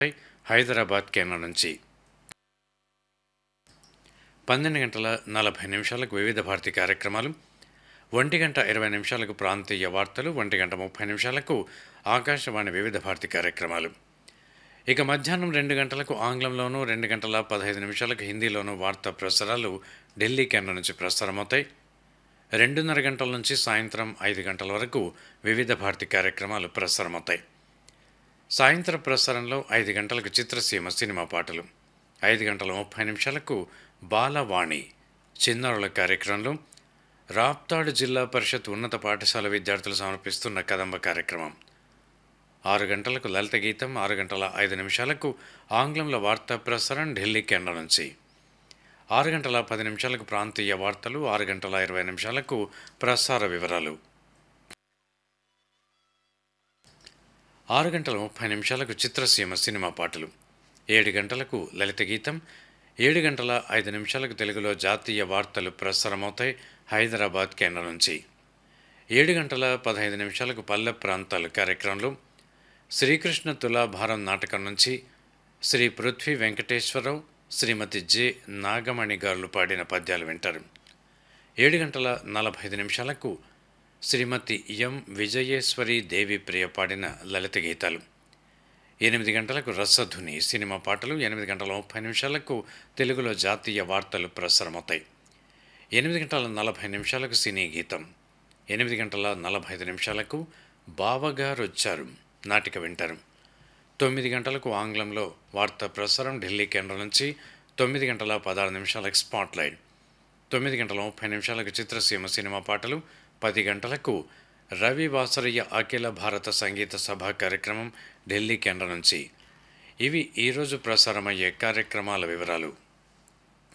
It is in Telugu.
హైదరాబాద్ కేంద్రం నుంచి పన్నెండు గంటల నలభై నిమిషాలకు వివిధ భారతి కార్యక్రమాలు ఒంటి గంట ఇరవై నిమిషాలకు ప్రాంతీయ వార్తలు ఒంటి గంట ముప్పై నిమిషాలకు ఆకాశవాణి వివిధ భారతి కార్యక్రమాలు ఇక మధ్యాహ్నం రెండు గంటలకు ఆంగ్లంలోనూ రెండు గంటల పదహైదు నిమిషాలకు హిందీలోనూ వార్తా ప్రసారాలు ఢిల్లీ కేంద్రం నుంచి ప్రసారమవుతాయి రెండున్నర గంటల నుంచి సాయంత్రం ఐదు గంటల వరకు వివిధ భారతి కార్యక్రమాలు ప్రసారమవుతాయి సాయంత్రం ప్రసారంలో ఐదు గంటలకు చిత్రసీమ సినిమా పాటలు ఐదు గంటల ముప్పై నిమిషాలకు బాలవాణి చిన్నారుల కార్యక్రమంలో రాప్తాడు జిల్లా పరిషత్ ఉన్నత పాఠశాల విద్యార్థులు సమర్పిస్తున్న కదంబ కార్యక్రమం ఆరు గంటలకు లలిత గీతం ఆరు గంటల ఐదు నిమిషాలకు ఆంగ్లంలో వార్తా ప్రసారం ఢిల్లీ కేంద్రం నుంచి ఆరు గంటల పది నిమిషాలకు ప్రాంతీయ వార్తలు ఆరు గంటల ఇరవై నిమిషాలకు ప్రసార వివరాలు ఆరు గంటల ముప్పై నిమిషాలకు చిత్రసీమ సినిమా పాటలు ఏడు గంటలకు లలిత గీతం ఏడు గంటల ఐదు నిమిషాలకు తెలుగులో జాతీయ వార్తలు ప్రసారమవుతాయి హైదరాబాద్ కేంద్రం నుంచి ఏడు గంటల పదహైదు నిమిషాలకు పల్లె ప్రాంతాలు కార్యక్రమంలో శ్రీకృష్ణ తులాభారం నాటకం నుంచి శ్రీ పృథ్వీ వెంకటేశ్వరరావు శ్రీమతి జె నాగమణి గారులు పాడిన పద్యాలు వింటారు ఏడు గంటల నలభై ఐదు నిమిషాలకు శ్రీమతి ఎం విజయేశ్వరి దేవి ప్రియ పాడిన లలిత గీతాలు ఎనిమిది గంటలకు రసధుని సినిమా పాటలు ఎనిమిది గంటల ముప్పై నిమిషాలకు తెలుగులో జాతీయ వార్తలు ప్రసారమవుతాయి ఎనిమిది గంటల నలభై నిమిషాలకు సినీ గీతం ఎనిమిది గంటల నలభై ఐదు నిమిషాలకు బావగారు వచ్చారు నాటిక వింటారు తొమ్మిది గంటలకు ఆంగ్లంలో వార్తా ప్రసారం ఢిల్లీ కేంద్రం నుంచి తొమ్మిది గంటల పదహారు నిమిషాలకు స్పాట్లైట్ తొమ్మిది గంటల ముప్పై నిమిషాలకు చిత్రసీమ సినిమా పాటలు పది గంటలకు రవి వాసరయ్య అఖిల భారత సంగీత సభ కార్యక్రమం ఢిల్లీ కేంద్రం నుంచి ఇవి ఈరోజు ప్రసారమయ్యే కార్యక్రమాల వివరాలు